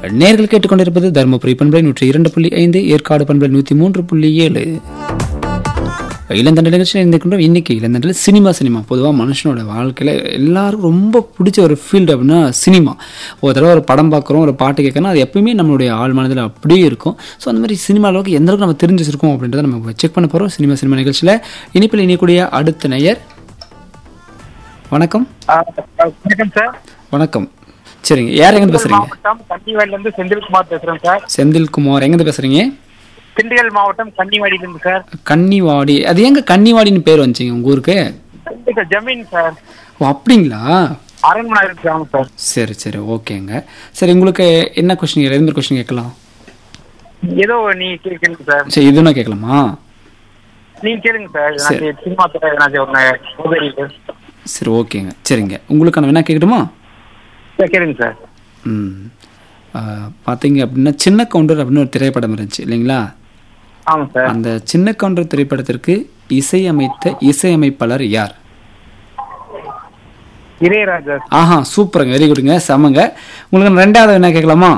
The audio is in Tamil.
நேர்கள் கேட்டுக்கொண்டிருப்பது தருமபுரி பண்பலை நூற்றி இரண்டு புள்ளி ஐந்து ஏற்காடு பண்பலை நூற்றி மூன்று புள்ளி ஏழு இளந்தண்டை நிகழ்ச்சியில் இருந்துக்கின்றோம் இன்னைக்கு இளந்தண்டில் சினிமா சினிமா பொதுவாக மனுஷனோட வாழ்க்கையில் எல்லாருக்கும் ரொம்ப பிடிச்ச ஒரு ஃபீல்டு அப்படின்னா சினிமா ஒரு தடவை ஒரு படம் பார்க்குறோம் ஒரு பாட்டு கேட்கணும் அது எப்பயுமே நம்மளுடைய ஆள் மனதில் அப்படியே இருக்கும் ஸோ அந்த மாதிரி சினிமா அளவுக்கு எந்த அளவுக்கு நம்ம தெரிஞ்சு வச்சிருக்கோம் அப்படின்றத நம்ம செக் பண்ண போகிறோம் சினிமா சினிமா நிகழ்ச்சியில் இனிப்பில் இணையக்கூடிய அடுத்த நேயர் வணக்கம் வணக்கம் சார் வணக்கம் சரிங்க யார் எங்கேருந்து பேசுகிறீங்க மாவட்டம் கன்னிவாடியில இருந்து செந்தில்குமார் பேசுறேன் சார் செந்தில்குமார் எங்கேருந்து பேசுகிறீங்க திண்டுக்கல் மாவட்டம் கன்னிவாடியில இருந்து சார் கன்னிவாடி அது எங்க கன்னிவாடின்னு பேர் வந்துச்சிங்க உங்கள் ஊருக்கு திண்டுக்கல் ஜமீன் சார் ஓ அப்படிங்களா அரண்மனை கிராமம் சார் சரி சரி ஓகேங்க சரி உங்களுக்கு என்ன கொஸ்டின் எந்த மாதிரி கொஸ்டின் கேட்கலாம் ஏதோ நீ கேட்கணும் சார் சரி இது நான் கேட்கலாமா நீங்க கேளுங்க சார் சரி. எனக்கு சினிமா துறை எனக்கு ஒன்று உதவி சரி ஓகேங்க சரிங்க உங்களுக்கான வேணா கேட்கட்டுமா சார் கேளுங்க சார் ம் ஆ, பார்த்தீங்க அப்படின்னா சின்ன கவுண்டர் அப்படின்னு ஒரு திரைப்படம் இருந்துச்சு இல்லைங்களா ஆமாம் சார் அந்த சின்ன கவுண்டர் திரைப்படத்திற்கு இசையமைத்த இசையமைப்பாளர் யார் இளையராஜா ஆஹா சூப்பருங்க வெரி குட்ங்க செமங்க உங்களுக்கு நான் ரெண்டாவது என்ன கேட்கலாமா